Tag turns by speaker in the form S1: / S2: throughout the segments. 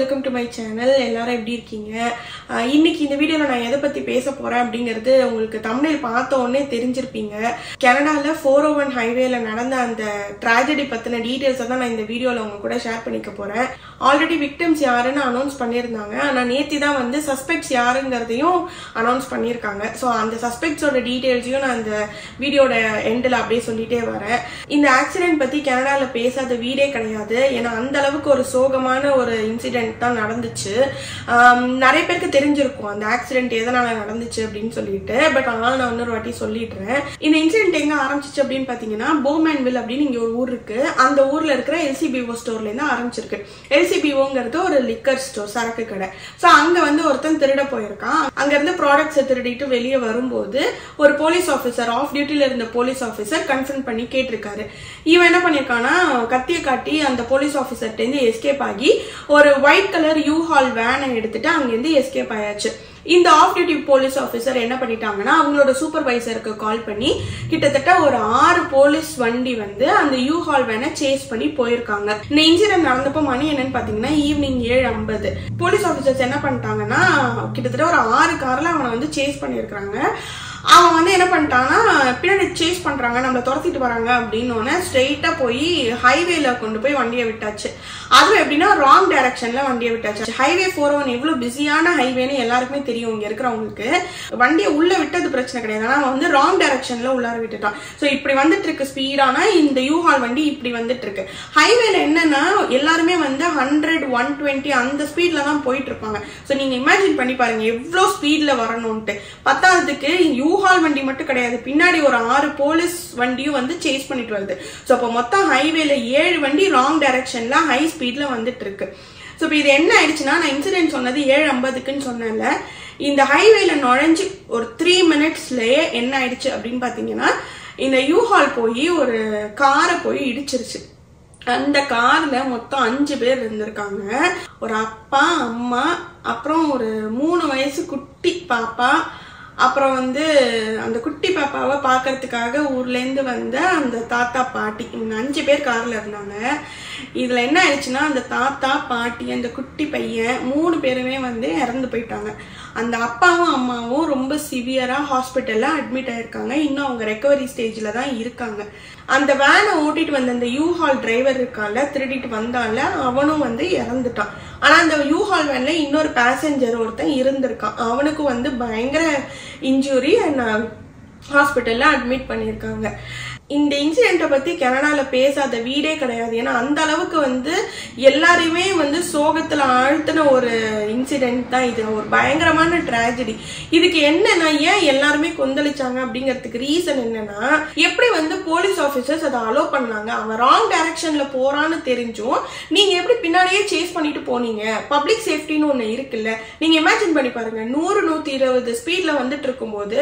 S1: welcome to my channel எல்லாரும் எப்படி இருக்கீங்க அஹ் இன்னைக்கு இந்த வீடியோவில் நான் எதை பற்றி பேச போகிறேன் அப்படிங்கிறது உங்களுக்கு தமிழில் பார்த்த உடனே தெரிஞ்சிருப்பீங்க கனடாவில் ஃபோர் ஓ ஒன் ஹைவேல நடந்த அந்த ட்ராஜடி பற்றின டீட்டெயில்ஸை தான் நான் இந்த வீடியோவில் உங்க கூட ஷேர் பண்ணிக்க போகிறேன் ஆல்ரெடி விக்டிம்ஸ் யாருன்னு அனௌன்ஸ் பண்ணியிருந்தாங்க ஆனால் நேத்தி தான் வந்து சஸ்பெக்ட்ஸ் யாருங்கிறதையும் அனௌன்ஸ் பண்ணியிருக்காங்க ஸோ அந்த சஸ்பெக்ட்ஸோட டீட்டெயில்ஸையும் நான் இந்த வீடியோட எண்டில் அப்படியே சொல்லிட்டே வரேன் இந்த ஆக்சிடென்ட் பற்றி கனடாவில் பேசாத வீடே கிடையாது ஏன்னா அந்த அளவுக்கு ஒரு சோகமான ஒரு இன்சிடென்ட் தான் நடந்துச்சு ஆம், நிறைய பேருக்கு தெரிஞ்சிருக்கும் அந்த ஆக்சிடென்ட் எதனால நடந்துச்சு அப்படின்னு சொல்லிட்டு பட் அதனால நான் இன்னொரு வாட்டி சொல்லிடுறேன் இந்த இன்சிடென்ட் எங்க ஆரம்பிச்சிச்சு அப்படின்னு பாத்தீங்கன்னா போமேன்வில் அப்படின்னு இங்க ஒரு ஊர் இருக்கு அந்த ஊர்ல இருக்கிற எல்சிபிஓ ஸ்டோர்ல இருந்து ஆரம்பிச்சிருக்கு எல்சிபிஓங்கிறது ஒரு லிக்கர் ஸ்டோர் சரக்கு கடை ஸோ அங்க வந்து ஒருத்தன் திருட போயிருக்கான் அங்க இருந்து ப்ராடக்ட்ஸை திருடிட்டு வெளியே வரும்போது ஒரு போலீஸ் ஆஃபீஸர் ஆஃப் டியூட்டில இருந்த போலீஸ் ஆஃபீஸர் கன்ஃபர்ம் பண்ணி கேட்டிருக்காரு இவன் என்ன பண்ணிருக்கானா கத்தியை காட்டி அந்த போலீஸ் ஆஃபீஸர்ட்ட இருந்து எஸ்கேப் ஆகி ஒரு ஒயிட் கலர் யூ ஹால் வேனை எடுத்துட்டு அங்கிருந்து எஸ்கேப் ஆயாச்சு இந்த ஆஃப் டியூட்டி போலீஸ் ஆஃபீஸர் என்ன பண்ணிட்டாங்கன்னா அவங்களோட சூப்பர்வைசருக்கு கால் பண்ணி கிட்டத்தட்ட ஒரு ஆறு போலீஸ் வண்டி வந்து அந்த யூ ஹால் வேனை சேஸ் பண்ணி போயிருக்காங்க இந்த இன்சிடென்ட் நடந்தப்போ மணி என்னன்னு பாத்தீங்கன்னா ஈவினிங் ஏழு ஐம்பது போலீஸ் ஆஃபீஸர்ஸ் என்ன பண்ணிட்டாங்கன்னா கிட்டத்தட்ட ஒரு ஆறு கார்ல அவனை வந்து சேஸ் பண்ணியிருக்காங்க அவன் வந்து என்ன பண்ணிட்டான்னா பின்னாடி சேஸ் பண்றாங்க நம்மள துரத்திட்டு வராங்க அப்படின்னு ஸ்ட்ரெயிட்டா போய் ஹைவேல கொண்டு போய் வண்டியை விட்டாச்சு அதுவும் எப்படின்னா ராங் டைரக்ஷன்ல வண்டியை விட்டாச்சு ஹைவே ஃபோர் ஒன் எவ்வளவு பிஸியான ஹைவேன்னு எல்லாருக்குமே தெரியும் இங்க இருக்கிறவங்களுக்கு வண்டியை உள்ள விட்டது பிரச்சனை கிடையாது ஆனா அவன் வந்து ராங் டைரக்ஷன்ல உள்ளார விட்டுட்டான் ஸோ இப்படி வந்துட்டு இருக்கு ஸ்பீடானா இந்த யூஹால் வண்டி இப்படி வந்துட்டு இருக்கு ஹைவேல என்னன்னா எல்லாருமே வந்து ஹண்ட்ரட் ஒன் டுவெண்ட்டி அந்த ஸ்பீட்ல தான் போயிட்டு இருப்பாங்க ஸோ நீங்க இமேஜின் பண்ணி பாருங்க எவ்வளோ ஸ்பீட்ல வரணும்ட்டு பத்தாவதுக்கு யூஹால் வண்டி மட்டும் கிடையாது பின்னாடி ஒரு ஆறு போலீஸ் வண்டியும் வந்து சேஸ் பண்ணிட்டு வருது ஸோ அப்போ மொத்தம் ஹைவேல ஏழு வண்டி ராங் டைரக்ஷன்ல ஹை ஸ்பீட்ல வந்துட்டு இருக்கு ஸோ இப்போ இது என்ன ஆயிடுச்சுன்னா நான் இன்சிடென்ட் சொன்னது ஏழு ஐம்பதுக்குன்னு சொன்னேன்ல இந்த ஹைவேல நுழைஞ்சு ஒரு த்ரீ மினிட்ஸ்லயே என்ன ஆயிடுச்சு அப்படின்னு பாத்தீங்கன்னா இந்த யூஹால் போய் ஒரு காரை போய் இடிச்சிருச்சு அந்த கார்ல மொத்தம் அஞ்சு பேர் இருந்திருக்காங்க ஒரு அப்பா அம்மா அப்புறம் ஒரு மூணு வயசு குட்டி பாப்பா அப்புறம் வந்து அந்த குட்டி பாப்பாவை பார்க்கறதுக்காக ஊர்ல இருந்து வந்த அந்த தாத்தா பாட்டி இவங்க அஞ்சு பேர் கார்ல இருந்தாங்க இதுல என்ன ஆயிடுச்சுன்னா அந்த தாத்தா பாட்டி அந்த குட்டி பையன் மூணு பேருமே வந்து இறந்து போயிட்டாங்க அந்த அப்பாவும் அம்மாவும் ரொம்ப சிவியரா ஹாஸ்பிட்டல்ல அட்மிட் ஆயிருக்காங்க இன்னும் அவங்க ரெக்கவரி ஸ்டேஜ்ல தான் இருக்காங்க அந்த வேனை ஓட்டிட்டு வந்த அந்த யூ ஹால் டிரைவர் இருக்கான்ல திருடிட்டு வந்தால அவனும் வந்து இறந்துட்டான் ஆனா அந்த யூ ஹால் வேன்ல இன்னொரு பேசஞ்சர் ஒருத்தன் இருந்திருக்கான் அவனுக்கும் வந்து பயங்கர இன்ஜுரி அண்ட் ஹாஸ்பிட்டல்ல அட்மிட் பண்ணியிருக்காங்க இந்த இன்சிடென்ட்டை பத்தி கனடால பேசாத வீடே கிடையாது ஏன்னா அந்த அளவுக்கு வந்து எல்லாரையுமே வந்து சோகத்துல ஆழ்த்தின ஒரு இன்சிடென்ட் தான் இது ஒரு பயங்கரமான ட்ராஜடி இதுக்கு என்னன்னா ஏன் எல்லாருமே கொந்தளிச்சாங்க அப்படிங்கிறதுக்கு ரீசன் என்னன்னா எப்படி வந்து போலீஸ் ஆஃபீஸர்ஸ் அதை அலோ பண்ணாங்க அவன் ராங் டைரக்ஷன்ல போறான்னு தெரிஞ்சும் நீங்க எப்படி பின்னாடியே சேஸ் பண்ணிட்டு போனீங்க பப்ளிக் சேஃப்டின்னு ஒண்ணு இருக்குல்ல நீங்க இமேஜின் பண்ணி பாருங்க நூறு நூத்தி இருபது ஸ்பீட்ல வந்துட்டு இருக்கும்போது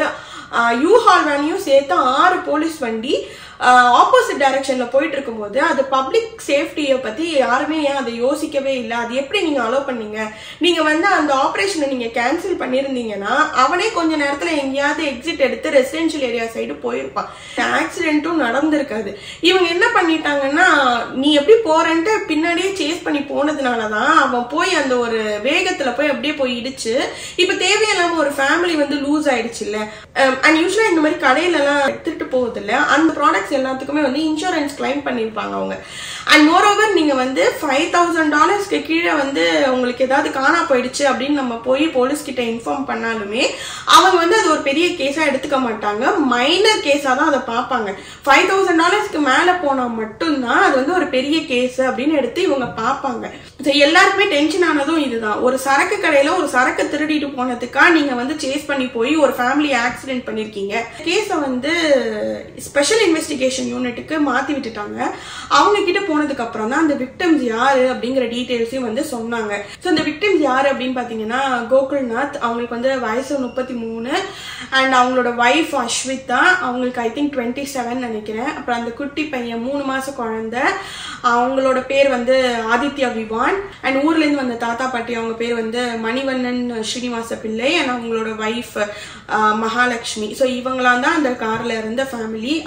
S1: யூ ஹால் வேனையும் சேர்த்து ஆறு போலீஸ் வண்டி ஆப்போசிட் டைரக்ஷன்ல போயிட்டு இருக்கும்போது அது பப்ளிக் சேஃப்டியை பத்தி யாருமே ஏன் அதை யோசிக்கவே இல்லை அது எப்படி நீங்க அலோவ் பண்ணீங்க நீங்க வந்து அந்த ஆபரேஷனை நீங்க கேன்சல் பண்ணிருந்தீங்கன்னா அவனே கொஞ்ச நேரத்துல எங்கேயாவது எக்ஸிட் எடுத்து ரெசிடென்ஷியல் ஏரியா சைடு போயிருப்பான் ஆக்சிடென்ட்டும் நடந்திருக்காது இவங்க என்ன பண்ணிட்டாங்கன்னா நீ எப்படி போறேன்ட்டு பின்னாடியே சேஸ் பண்ணி போனதுனாலதான் அவன் போய் அந்த ஒரு வேகத்துல போய் அப்படியே போய் இடிச்சு இப்ப தேவையில்லாம ஒரு ஃபேமிலி வந்து லூஸ் ஆயிடுச்சு இல்ல அண்ட் யூஸ்வலா இந்த மாதிரி கடையில எல்லாம் எடுத்துட்டு போகுது இல்ல அந்த ப்ராடக்ட்ஸ் எல்லாத்துக்குமே வந்து இன்சூரன்ஸ் கிளைம் பண்ணிருப்பாங்க அவங்க அண்ட் மோர் ஓவர் நீங்க வந்து ஃபைவ் தௌசண்ட் டாலர்ஸ்க்கு கீழே வந்து உங்களுக்கு ஏதாவது காணா போயிடுச்சு அப்படின்னு நம்ம போய் போலீஸ் கிட்ட இன்ஃபார்ம் பண்ணாலுமே அவங்க வந்து அது ஒரு பெரிய கேஸா எடுத்துக்க மாட்டாங்க மைனர் கேஸா தான் அதை பார்ப்பாங்க ஃபைவ் தௌசண்ட் டாலர்ஸ்க்கு மேல போனா மட்டும்தான் அது வந்து ஒரு பெரிய கேஸ் அப்படின்னு எடுத்து இவங்க பார்ப்பாங்க So, எல்லாருக்குமே டென்ஷன் ஆனதும் இதுதான் ஒரு சரக்கு கடையில ஒரு சரக்கு திருடிட்டு போனதுக்கா நீங்க வந்து சேஸ் பண்ணி போய் ஒரு ஃபேமிலி ஆக்சிடென்ட் பண்ணிருக்கீங்க கேஸை வந்து ஸ்பெஷல் இன்வெஸ்டிகேஷன் யூனிட்டுக்கு மாத்தி விட்டுட்டாங்க அவங்க கிட்ட போனதுக்கு அப்புறம் தான் அந்த விக்டம்ஸ் யாரு அப்படிங்கிற டீடைல்ஸையும் வந்து சொன்னாங்க ஸோ அந்த விக்டிம்ஸ் யாரு அப்படின்னு பாத்தீங்கன்னா கோகுல்நாத் அவங்களுக்கு வந்து வயசு முப்பத்தி மூணு அண்ட் அவங்களோட ஒய்ஃப் அஸ்விதா அவங்களுக்கு ஐ திங்க் டுவெண்ட்டி செவன் நினைக்கிறேன் அப்புறம் அந்த குட்டி பையன் மூணு மாச குழந்தை அவங்களோட பேர் வந்து ஆதித்யா விவான் அண்ட் ஊர்ல இருந்து வந்த தாத்தா பாட்டி அவங்க பேர் வந்து மணிவண்ணன் ஸ்ரீனிவாச பிள்ளை அண்ட் அவங்களோட ஒய்ஃப் மகாலட்சுமி ஸோ இவங்களாம் தான் அந்த கார்ல இருந்த ஃபேமிலி அதுல இப்ப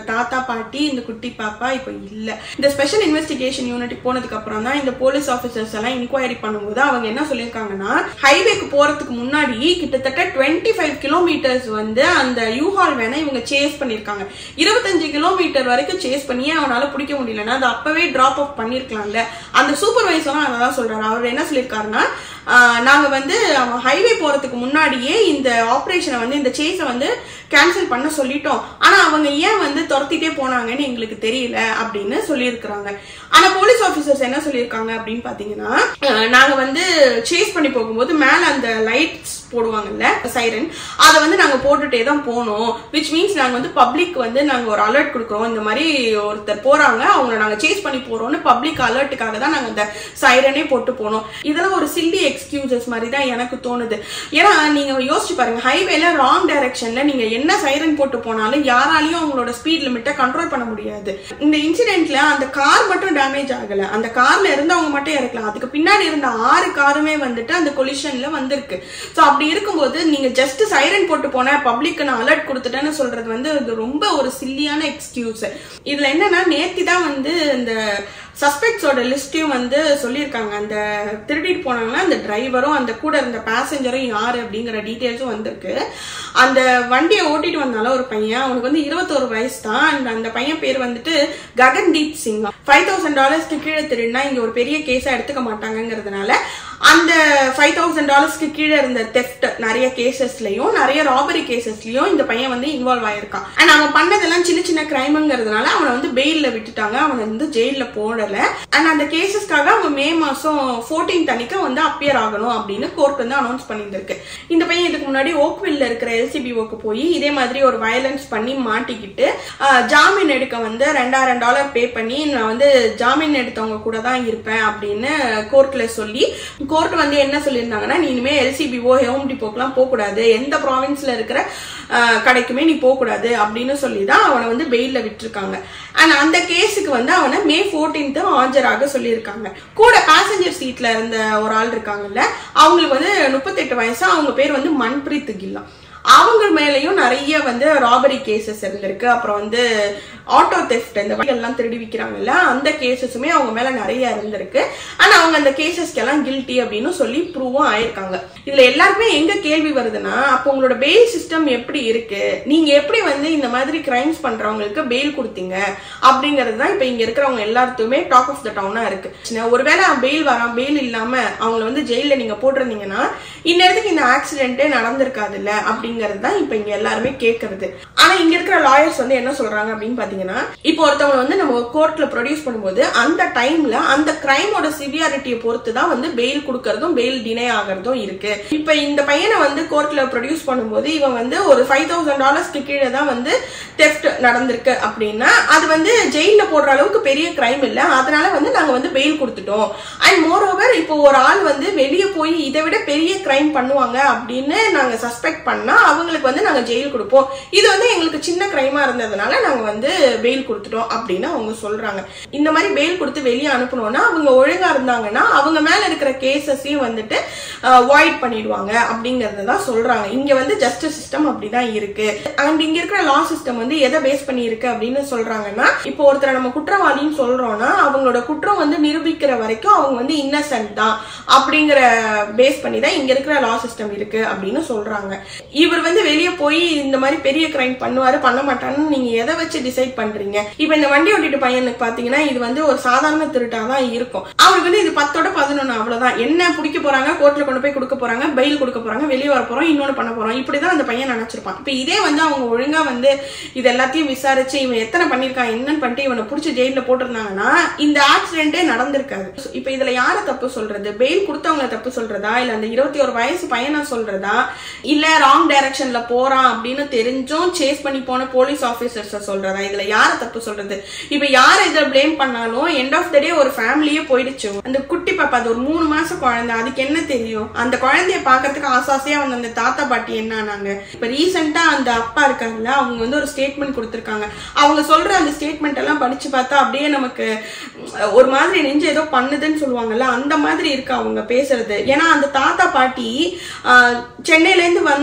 S1: தாத்தா பாட்டி இந்த குட்டி பாப்பா இப்போ இல்ல இந்த ஸ்பெஷல் இன்வெஸ்டிகேஷன் யூனிட் போனதுக்கு அப்புறம் தான் இந்த போலீஸ் ஆபீசர்ஸ் எல்லாம் இன்கொயரி பண்ணும்போது அவங்க என்ன சொல்லியிருக்காங்கன்னா ஹைவேக்கு போறதுக்கு முன்னாடி கிட்டத்தட்ட டுவெண்ட்டி ஃபைவ் கிலோமீட்டர்ஸ் வந்து அந்த யூஹால் வேணா இவங்க சேஸ் பண்ணிருக்காங்க இருபத்தஞ்சு கிலோமீட்டர் வரைக்கும் சேஸ் பண்ணியே அவனால பிடிக்க முடியலன்னா அது அப்பவே டிராப் ஆஃப் பண்ணிருக்கலாம்ல அந்த சூப்பர்வைசரும் அதை தான் சொல்றாரு அவர் என்ன சொல்லியிருக்காருன்னா ஆஹ் நாங்க வந்து அவன் ஹைவே போறதுக்கு முன்னாடியே இந்த ஆபரேஷனை வந்து இந்த சேஸை வந்து கேன்சல் பண்ண சொல்லிட்டோம் ஆனா அவங்க ஏன் வந்து துரத்திட்டே போனாங்கன்னு எங்களுக்கு தெரியல அப்படின்னு சொல்லியிருக்கிறாங்க ஆனா போலீஸ் ஆபீசர்ஸ் என்ன சொல்லியிருக்காங்க அப்படின்னு பாத்தீங்கன்னா ஆஹ் நாங்க வந்து சேஸ் பண்ணி போகும்போது மேல அந்த லைட்ஸ் போடுவாங்கல்ல சைரன் அதை வந்து நாங்க போட்டுட்டே தான் போனோம் விச் மீன்ஸ் நாங்க வந்து பப்ளிக் வந்து நாங்க ஒரு அலர்ட் கொடுக்குறோம் இந்த மாதிரி ஒருத்தர் போறாங்க அவங்கள நாங்க சேஸ் பண்ணி போறோம்னு பப்ளிக் அலர்ட்டுக்காக தான் நாங்க அந்த சைரனே போட்டு போனோம் இதெல்லாம் ஒரு சில்லி எக்ஸ்கியூசஸ் மாதிரி தான் எனக்கு தோணுது ஏன்னா நீங்க யோசிச்சு பாருங்க ஹைவேல ராங் டைரக்ஷன்ல நீங்க என்ன சைரன் போட்டு போனாலும் யாராலையும் அவங்களோட ஸ்பீட் லிமிட்டை கண்ட்ரோல் பண்ண முடியாது இந்த இன்சிடென்ட்ல அந்த கார் மட்டும் டேமேஜ் ஆகல அந்த கார்ல இருந்தவங்க மட்டும் இறக்கலாம் அதுக்கு பின்னாடி இருந்த ஆறு காருமே வந்துட்டு அந்த கொலிஷன்ல வந்திருக்கு சோ அப்படி இருக்கும்போது நீங்க ஜஸ்ட் சைரன் போட்டு போன பப்ளிக்கு நான் அலர்ட் கொடுத்துட்டேன்னு சொல்றது வந்து இது ரொம்ப ஒரு சில்லியான எக்ஸ்கியூஸ் இதுல என்னன்னா நேத்தி தான் வந்து இந்த சஸ்பெக்ட்ஸோட லிஸ்டையும் வந்து சொல்லியிருக்காங்க அந்த திருடிட்டு போனாங்கன்னா அந்த டிரைவரும் அந்த கூட இருந்த பேசஞ்சரும் யாரு அப்படிங்கிற டீட்டெயில்ஸும் வந்திருக்கு அந்த வண்டியை ஓட்டிட்டு வந்தாலும் ஒரு பையன் அவனுக்கு வந்து இருபத்தோரு வயசு தான் அந்த அந்த பையன் பேர் வந்துட்டு ககன்தீப் சிங் ஃபைவ் தௌசண்ட் டாலர்ஸ்க்கு கீழே திருடினா இங்க ஒரு பெரிய கேஸா எடுத்துக்க மாட்டாங்கங்கிறதுனால அந்த ஃபைவ் தௌசண்ட் டாலர்ஸ்க்கு கீழே இருந்த தெஃப்ட் நிறைய கேசஸ்லயும் நிறைய ராபரி கேசஸ்லயும் இந்த பையன் வந்து இன்வால்வ் ஆயிருக்கான் அண்ட் அவன் பண்ணதெல்லாம் சின்ன சின்ன கிரைம்ங்கிறதுனால அவனை வந்து பெயில்ல விட்டுட்டாங்க அவனை வந்து ஜெயில போடல அண்ட் அந்த கேசஸ்க்காக அவன் மே மாசம் 14th அன்னைக்கு வந்து அப்பியர் ஆகணும் அப்படின்னு கோர்ட் வந்து அனௌன்ஸ் பண்ணியிருந்திருக்கு இந்த பையன் இதுக்கு முன்னாடி ஓக்வில்ல இருக்கிற எல்சிபிஓக்கு போய் இதே மாதிரி ஒரு வயலன்ஸ் பண்ணி மாட்டிக்கிட்டு ஆஹ், ஜாமீன் எடுக்க வந்து ரெண்டாயிரம் டாலர் பே பண்ணி நான் வந்து ஜாமீன் எடுத்தவங்க கூட தான் இருப்பேன் அப்படின்னு கோர்ட்ல சொல்லி கோர்ட் வந்து என்ன சொல்லியிருந்தாங்கன்னா நீ இனிமே எல்சிபிஓ ஹோம் டிப்போக்கெல்லாம் போகக்கூடாது எந்த ப்ராவின்ஸ்ல இருக்கிற ஆஹ், கடைக்குமே நீ போகக்கூடாது அப்படின்னு சொல்லி தான் அவனை வந்து பெயில்ல விட்டுருக்காங்க அண்ட் அந்த கேஸுக்கு வந்து அவனை மே 14th ஆஜராக சொல்லியிருக்காங்க கூட பேசஞ்சர் சீட்ல இருந்த ஒரு ஆள் இருக்காங்கல்ல அவங்களுக்கு வந்து முப்பத்தெட்டு வயசு அவங்க பேர் வந்து மன்பிரீத் கில்லா அவங்க மேலயும் நிறைய வந்து ராபரி கேசஸ் இருந்திருக்கு அப்புறம் வந்து ஆட்டோ தெஃப்ட் இந்த வண்டி எல்லாம் திருடி விக்கிறாங்கல்ல அந்த கேசஸுமே அவங்க மேல நிறைய இருந்திருக்கு ஆனா அவங்க அந்த கேசஸ்க்கு எல்லாம் கில்ட்டி அப்படின்னு சொல்லி ப்ரூவும் ஆயிருக்காங்க இதுல எல்லாருக்குமே எங்க கேள்வி வருதுன்னா அப்போ உங்களோட பெயில் சிஸ்டம் எப்படி இருக்கு நீங்க எப்படி வந்து இந்த மாதிரி கிரைம்ஸ் பண்றவங்களுக்கு பெயில் கொடுத்தீங்க அப்படிங்கிறது தான் இப்ப இங்க இருக்கிறவங்க எல்லாத்துக்குமே டாக் ஆஃப் த டவுனா இருக்கு சின்ன- ஒருவேளை பெயில் வரா பெயில் இல்லாம அவங்கள வந்து ஜெயில நீங்க போட்டிருந்தீங்கன்னா இந்நேரத்துக்கு இந்த ஆக்சிடென்ட்டே நடந்திருக்காதுல்ல அப்படிங்கிறது தான் இப்ப இங்க எல்லாருமே கேக்குறது ஆனா இங்க இருக்கிற லாயர்ஸ் வந்து என்ன சொல்றாங்க அப்படின்னு பாத்தீங்கன்னா இப்போ ஒருத்தவங்க வந்து நம்ம கோர்ட்ல ப்ரொடியூஸ் பண்ணும்போது அந்த டைம்ல அந்த கிரைமோட சிவியாரிட்டியை பொறுத்து தான் வந்து பெயில் கொடுக்கறதும் பெயில் டினை ஆகிறதும் இருக்கு இப்ப இந்த பையனை வந்து கோர்ட்ல ப்ரொடியூஸ் பண்ணும்போது இவன் வந்து ஒரு ஃபைவ் தௌசண்ட் டாலர்ஸ்க்கு கீழே தான் வந்து தெஃப்ட் நடந்திருக்கு அப்படின்னா அது வந்து ஜெயில போடுற அளவுக்கு பெரிய கிரைம் இல்ல அதனால வந்து நாங்க வந்து பெயில் கொடுத்துட்டோம் அண்ட் மோர் ஓவர் இப்போ ஒரு ஆள் வந்து வெளியே போய் இதை விட பெரிய கிரைம் பண்ணுவாங்க அப்படின்னு நாங்க சஸ்பெக்ட் பண்ணா அவங்களுக்கு வந்து நாங்க ஜெயில் கொடுப்போம் இது வந்து எங்களுக்கு சின்ன கிரைமா இருந்ததுனால நாங்க வந்து பெயில் கொடுத்துட்டோம் அப்படின்னு அவங்க சொல்றாங்க இந்த மாதிரி பெயில் கொடுத்து வெளியே அனுப்பணும்னா அவங்க ஒழுங்கா இருந்தாங்கன்னா அவங்க மேல இருக்கிற கேசஸையும் வந்துட்டு வாய்ட் பண்ணிடுவாங்க அப்படிங்கறத தான் சொல்றாங்க இங்க வந்து ஜஸ்டிஸ் சிஸ்டம் அப்படிதான் இருக்கு அண்ட் இங்க இருக்கிற லா சிஸ்டம் வந்து எதை பேஸ் பண்ணி இருக்கு அப்படின்னு சொல்றாங்கன்னா இப்போ ஒருத்தரை நம்ம குற்றவாளின்னு சொல்றோம்னா அவங்களோட குற்றம் வந்து நிரூபிக்கிற வரைக்கும் அவங்க வந்து இன்னசென்ட் தான் அப்படிங்கிற பேஸ் பண்ணி தான் இங்க இருக்கிற லா சிஸ்டம் இருக்கு அப்படின்னு சொல்றாங்க இவர் வந்து வெளியே போய் இந்த மாதிரி பெரிய கிரைம் பண்ணுவாரு பண்ண மாட்டாருன்னு நீங்க எதை வச்சு டிசைட் பண்றீங்க இப்ப இந்த வண்டி ஓட்டிட்டு பையனுக்கு பாத்தீங்கன்னா இது வந்து ஒரு சாதாரண திருட்டா தான் இருக்கும் அவருக்கு வந்து இது பத்தோட பதினொன்னு அவ்வளவுதான் என்ன பிடிக்க போறாங்க கோர்ட்ல கொண்டு போய் கொடுக்க போறாங்க பெயில் கொடுக்க போறாங்க வெளியே வர போறோம் இன்னொன்னு பண்ண போறோம் இப்படிதான் அந்த பையன் நினைச்சிருப்பான் இப்ப இதே வந்து அவங்க ஒழுங்கா வந்து இது எல்லாத்தையும் விசாரிச்சு இவன் எத்தனை பண்ணிருக்கான் என்னன்னு பண்ணிட்டு இவனை புடிச்சு ஜெயில போட்டிருந்தாங்கன்னா இந்த ஆக்சிடென்ட்டே நடந்திருக்காது இப்ப இதுல யார தப்பு சொல்றது பெயில் கொடுத்தவங்க தப்பு சொல்றதா இல்ல அந்த இருபத்தி ஒரு வயசு பையனை சொல்றதா இல்ல ராங் டைரக்ஷன்ல போறான் அப்படின்னு தெரிஞ்சும் சேஸ் பண்ணி போன போலீஸ் ஆபீசர்ஸ் சொல்றதா இதுல யார தப்பு சொல்றது இப்ப யார இத ப்ளேம் பண்ணாலும் எண்ட் ஆஃப் த டே ஒரு ஃபேமிலியே போயிடுச்சு அந்த குட்டி பாப்பா அது ஒரு மூணு மாசம் குழந்தை அதுக்கு என்ன தெரியும் அந்த குழந்தைய பாக்குறதுக்கு ஆசாசியா வந்து அந்த தாத்தா பாட்டி என்ன ஆனாங்க இப்ப ரீசெண்டா அந்த அப்பா இருக்காங்கல்ல அவங்க வந்து ஒரு ஸ்டேட்மெண்ட் கொடுத்திருக்காங்க அவங்க சொல்ற அந்த ஸ்டேட்மெண்ட் எல்லாம் படிச்சு பார்த்தா அப்படியே நமக்கு உம், ஒரு மாதிரி நெஞ்சு ஏதோ பண்ணுதுன்னு சொல்லுவாங்கல்ல அந்த மாதிரி இருக்கு அவங்க பேசுறது ஏன்னா அந்த தாத்தா பாட்டி ஆஹ், சென்னையில இருந்து வந்து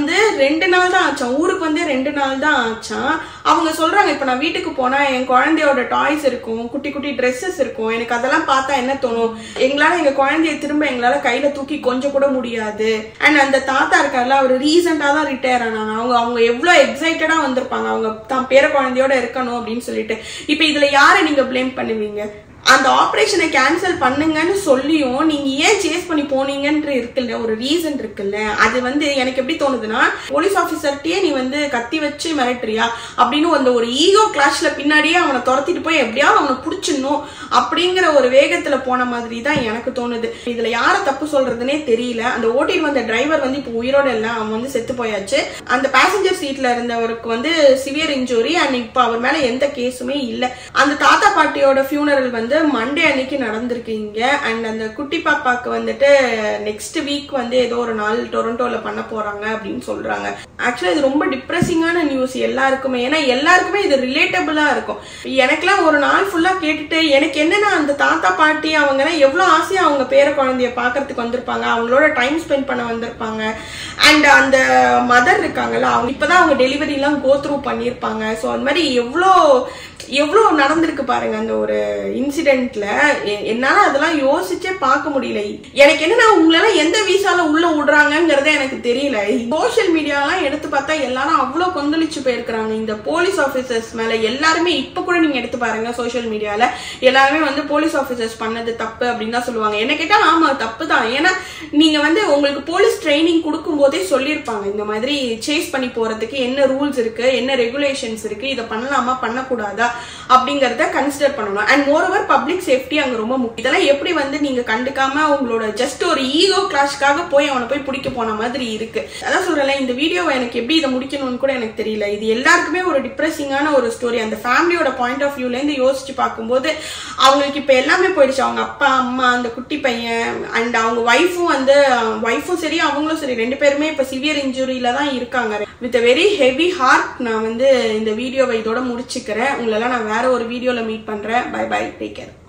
S1: ரெண்டு நாள் தான் ஆச்சான் ஊருக்கு வந்து ரெண்டு நாள் தான் ஆச்சான் அவங்க சொல்றாங்க இப்ப நான் வீட்டுக்கு போனா என் குழந்தையோட டாய்ஸ் இருக்கும் குட்டி குட்டி ட்ரெஸ்ஸஸ் இருக்கும் எனக்கு அதெல்லாம் பார்த்தா என்ன தோணும் எங்களால எங்க குழந்தைய திரும்ப எங்களால கையில தூக்கி கொஞ்சம் கூட முடியாது அண்ட் அந்த தாத்தா இருக்கார்ல அவர் ரீசெண்டா தான் ரிட்டையர் ஆனாங்க அவங்க அவங்க எவ்வளவு எக்ஸைட்டடா வந்திருப்பாங்க அவங்க தான் பேர குழந்தையோட இருக்கணும் அப்படின்னு சொல்லிட்டு இப்ப இதுல யாரை நீங்க ப்ளேம் பண்ணுவீங்க அந்த ஆபரேஷனை கேன்சல் பண்ணுங்கன்னு சொல்லியும் நீங்க ஏன் சேஸ் பண்ணி போனீங்கன்ற இருக்குல்ல ஒரு ரீசன் இருக்குல்ல அது வந்து எனக்கு எப்படி தோணுதுன்னா போலீஸ் ஆபீசர்கிட்டயே நீ வந்து கத்தி வச்சு மிரட்டுறியா அப்படின்னு அந்த ஒரு ஈகோ கிளாஷ்ல பின்னாடியே அவனை துரத்திட்டு போய் எப்படியாவது அவனை புடிச்சிடணும் அப்படிங்கிற ஒரு வேகத்துல போன மாதிரி தான் எனக்கு தோணுது இதுல யார தப்பு சொல்றதுனே தெரியல அந்த ஓட்டிட்டு வந்த டிரைவர் வந்து இப்போ உயிரோட இல்ல அவன் வந்து செத்து போயாச்சு அந்த பேசஞ்சர் சீட்ல இருந்தவருக்கு வந்து சிவியர் இன்ஜுரி அண்ட் இப்போ அவர் மேல எந்த கேஸுமே இல்ல அந்த தாத்தா பாட்டியோட ஃபியூனரல் வந்து மண்டே அன்னைக்கு நடந்திருக்கீங்க அண்ட் அந்த குட்டி பாப்பாக்கு வந்துட்டு நெக்ஸ்ட் வீக் வந்து ஏதோ ஒரு நாள் டொரண்டோல பண்ண போறாங்க அப்படின்னு சொல்றாங்க ஆக்சுவலா இது ரொம்ப டிப்ரெசிங்கான நியூஸ் எல்லாருக்குமே ஏன்னா எல்லாருக்குமே இது ரிலேட்டபிளா இருக்கும் எனக்கெல்லாம் ஒரு நாள் ஃபுல்லா கேட்டுட்டு எனக்கு என்னன்னா அந்த தாத்தா பாட்டி அவங்க எவ்வளவு ஆசையா அவங்க பேர குழந்தைய பாக்குறதுக்கு வந்திருப்பாங்க அவங்களோட டைம் ஸ்பெண்ட் பண்ண வந்திருப்பாங்க அண்ட் அந்த மதர் இருக்காங்கல்ல அவங்க இப்பதான் அவங்க டெலிவரி எல்லாம் கோ த்ரூ பண்ணிருப்பாங்க ஸோ அந்த மாதிரி எவ்வளோ எவ்வளோ நடந்திருக்கு பாருங்க அந்த ஒரு இன்சிடென்ட்ல என்னால அதெல்லாம் யோசிச்சே பார்க்க முடியல எனக்கு என்னன்னா உங்களெல்லாம் எந்த விசால உள்ள விடுறாங்கங்கறத எனக்கு தெரியல சோஷியல் மீடியாலாம் எடுத்து பார்த்தா எல்லாரும் அவ்வளோ கொந்தளிச்சு போயிருக்கிறாங்க இந்த போலீஸ் ஆபீசர்ஸ் மேல எல்லாருமே இப்ப கூட நீங்க எடுத்து பாருங்க சோஷியல் மீடியால எல்லாருமே வந்து போலீஸ் ஆபீசர்ஸ் பண்ணது தப்பு அப்படின்னு தான் சொல்லுவாங்க என்ன கேட்டா ஆமா தப்பு தான் ஏன்னா நீங்க வந்து உங்களுக்கு போலீஸ் ட்ரைனிங் கொடுக்கும் போதே சொல்லியிருப்பாங்க இந்த மாதிரி சேஸ் பண்ணி போறதுக்கு என்ன ரூல்ஸ் இருக்கு என்ன ரெகுலேஷன்ஸ் இருக்கு இதை பண்ணலாமா பண்ணக்கூடாதா அப்படிங்கறத கன்சிடர் பண்ணணும் and more over public safety அங்க ரொம்ப முக்கியம் இதெல்லாம் எப்படி வந்து நீங்க கண்டுக்காம உங்களோட ஜஸ்ட் ஒரு ஈகோ கிளாஷ்க்காக போய் அவனை போய் பிடிக்க போன மாதிரி இருக்கு அதான் சொல்றேன் இந்த வீடியோவை எனக்கு எப்படி இதை முடிக்கணும்னு கூட எனக்கு தெரியல இது எல்லாருக்குமே ஒரு டிப்ரெசிங்கான ஒரு ஸ்டோரி அந்த ஃபேமிலியோட பாயிண்ட் ஆஃப் வியூல இருந்து யோசிச்சு பார்க்கும்போது அவங்களுக்கு இப்ப எல்லாமே போயிடுச்சு அவங்க அப்பா அம்மா அந்த குட்டி பையன் அண்ட் அவங்க ஒய்ஃபும் வந்து ஒய்ஃபும் சரி அவங்களும் சரி ரெண்டு பேருமே இப்ப சிவியர் இன்ஜுரியில தான் இருக்காங்க வித் வெரி ஹெவி ஹார்ட் நான் வந்து இந்த வீடியோவை இதோட முடிச்சுக்கிறேன் உங்களெல்லாம் நான் வேற ஒரு வீடியோல மீட் பண்றேன் பை பை டேக் கேர்